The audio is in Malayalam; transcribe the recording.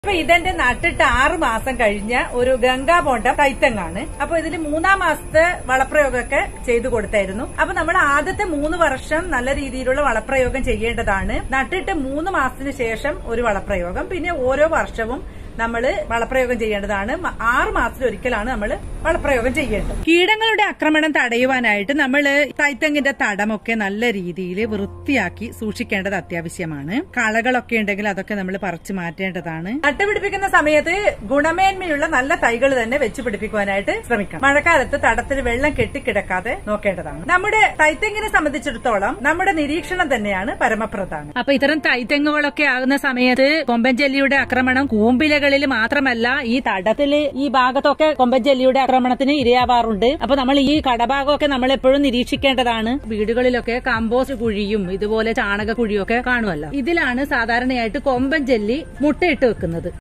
അപ്പൊ ഇതെന്റെ നട്ടിട്ട് ആറ് മാസം കഴിഞ്ഞ ഒരു ഗംഗാബോണ്ടം തൈത്തങ്ങാണ് അപ്പൊ ഇതിൽ മൂന്നാം മാസത്തെ വളപ്രയോഗമൊക്കെ ചെയ്തു കൊടുത്തായിരുന്നു അപ്പൊ നമ്മൾ ആദ്യത്തെ മൂന്ന് വർഷം നല്ല രീതിയിലുള്ള വളപ്രയോഗം ചെയ്യേണ്ടതാണ് നട്ടിട്ട് മൂന്ന് മാസത്തിന് ശേഷം ഒരു വളപ്രയോഗം പിന്നെ ഓരോ വർഷവും നമ്മൾ വളപ്രയോഗം ചെയ്യേണ്ടതാണ് മ- ആറ് മാസത്തിൽ ഒരിക്കലാണ് നമ്മൾ വളപ്രയോഗം ചെയ്യേണ്ടത് കീടങ്ങളുടെ ആക്രമണം തടയുവാനായിട്ട് നമ്മൾ തൈത്തങ്ങിന്റെ തടമൊക്കെ നല്ല രീതിയിൽ വൃത്തിയാക്കി സൂക്ഷിക്കേണ്ടത് അത്യാവശ്യമാണ് കളകളൊക്കെ ഉണ്ടെങ്കിൽ അതൊക്കെ നമ്മൾ പറിച്ചു മാറ്റേണ്ടതാണ് നട്ടുപിടിപ്പിക്കുന്ന സമയത്ത് ഗുണമേന്മയുള്ള നല്ല തൈകൾ തന്നെ വെച്ച് പിടിപ്പിക്കുവാനായിട്ട് ശ്രമിക്കണം മഴക്കാലത്ത് തടത്തിൽ വെള്ളം കെട്ടിക്കിടക്കാതെ നോക്കേണ്ടതാണ് നമ്മുടെ തൈത്തെങ്ങിനെ സംബന്ധിച്ചിടത്തോളം നമ്മുടെ നിരീക്ഷണം തന്നെയാണ് പരമപ്രധാനം അപ്പൊ ഇത്തരം തൈത്തെങ്ങുകളൊക്കെ ആകുന്ന സമയത്ത് കൊമ്പൻ ജെല്ലിയുടെ ആക്രമണം കൂമ്പിലകളിൽ മാത്രമല്ല ഈ തടത്തില് ഈ ഭാഗത്തൊക്കെ കൊമ്പൻ ജെല്ലിയുടെ ആക്രമണത്തിന് ഇരയാവാറുണ്ട് അപ്പൊ നമ്മൾ ഈ കടഭാഗമൊക്കെ നമ്മൾ എപ്പോഴും നിരീക്ഷിക്കേണ്ടതാണ് വീടുകളിലൊക്കെ കമ്പോസ്റ്റ് കുഴിയും ഇതുപോലെ ചാണക കുഴിയൊക്കെ കാണുമല്ലോ ഇതിലാണ് സാധാരണയായിട്ട് കൊമ്പൻ ജെല്ലി മുട്ടയിട്ട് വെക്കുന്നത്